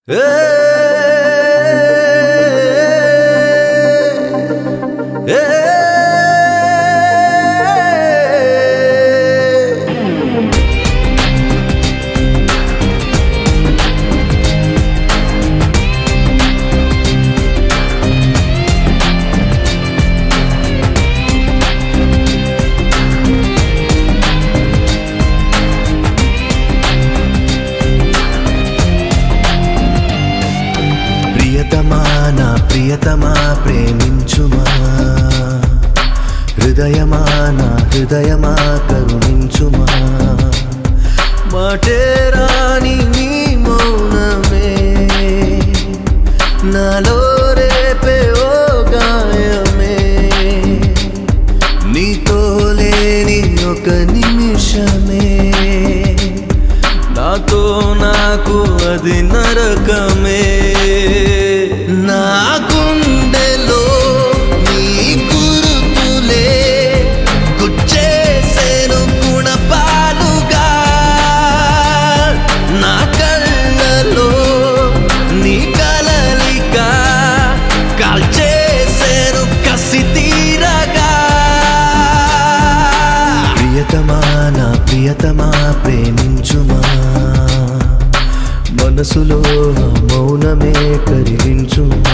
ప్రియతమా నా ప్రియతమా ప్రేమించుమా హృదయమా నా హృదయమా కరుణించుమా మాటే రాని నీ మౌనమే నాలో రేపే ఓ గాయమే నీతో లేని ఒక నిమిషమే నాతో నాకు అది నరకమే నా గుండెలో నీ గురుతులే గుచ్చేసేను గుణపాలుగా నా కళ్ళలో నీ కలలిక కాల్చేసేను కసి తీరగా ప్రియతమా నా ప్రియతమా ప్రేమించుమా మనసులో మౌనమే కరిగించుమా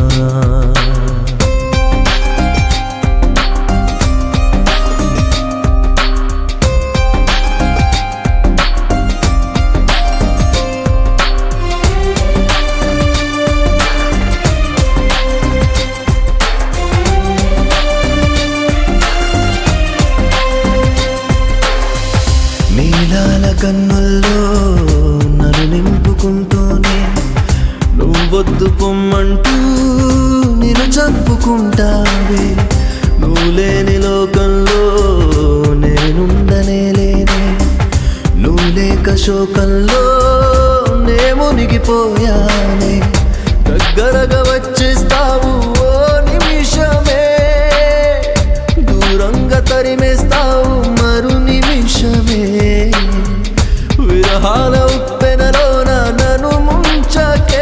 నీలాల కన్నుల్లో నన్ను నింపుకుంటూనే నువ్వొద్దు పొమ్మంటూ నేను చంపుకుంటావే నువ్వు లేని లోకంలో నేనుండనే లేనే నువ్వు లేక శోకంలో నే మునిగిపోయానే దగ్గరగా వచ్చేస్తావు ఓ నిమిషమే దూరంగా తరిమేస్తావు మరు నిమిషమే విరహాల ఉప్పెనలోన నన్ను ముంచకే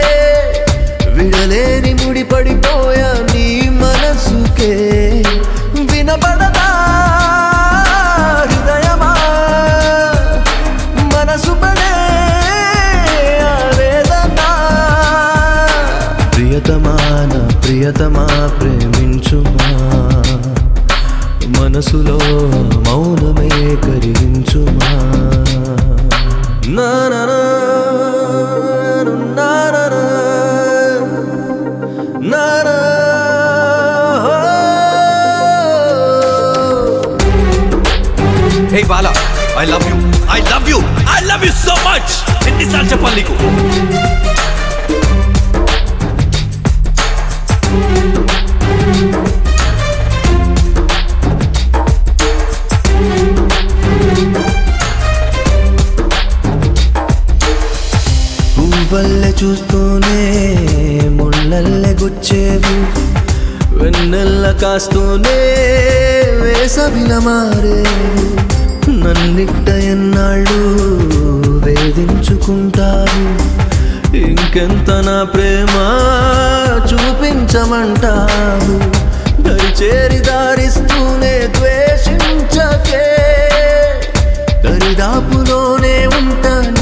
విడలేని ముడి పడిపోయా నీ మనసుకే వినపడదా హృదయమా మనసు పడే ఆవేదనా ప్రియతమా నా ప్రియతమా ప్రేమించుమా మనసులో మౌనమే కరిగించుమా నా నా నా, నా నా నా, నా నా. Hey Bala I love you I love you I love you so much ఎన్నిసార్లు చెప్పాలి నీకు పువ్వల్లె చూస్తూనే ముళ్ళల్లె గుచ్చేవు వెన్నెల్ల కాస్తూనే వేసవిల మారేవు నన్నిట్ట ఎన్నాళ్ళు వేధించుకుంటావు ఇంకెంత నా ప్రేమ చూపించమంటావు దరిచేరి దారిస్తూనే ద్వేషించకే దరిదాపులోనే ఉంటా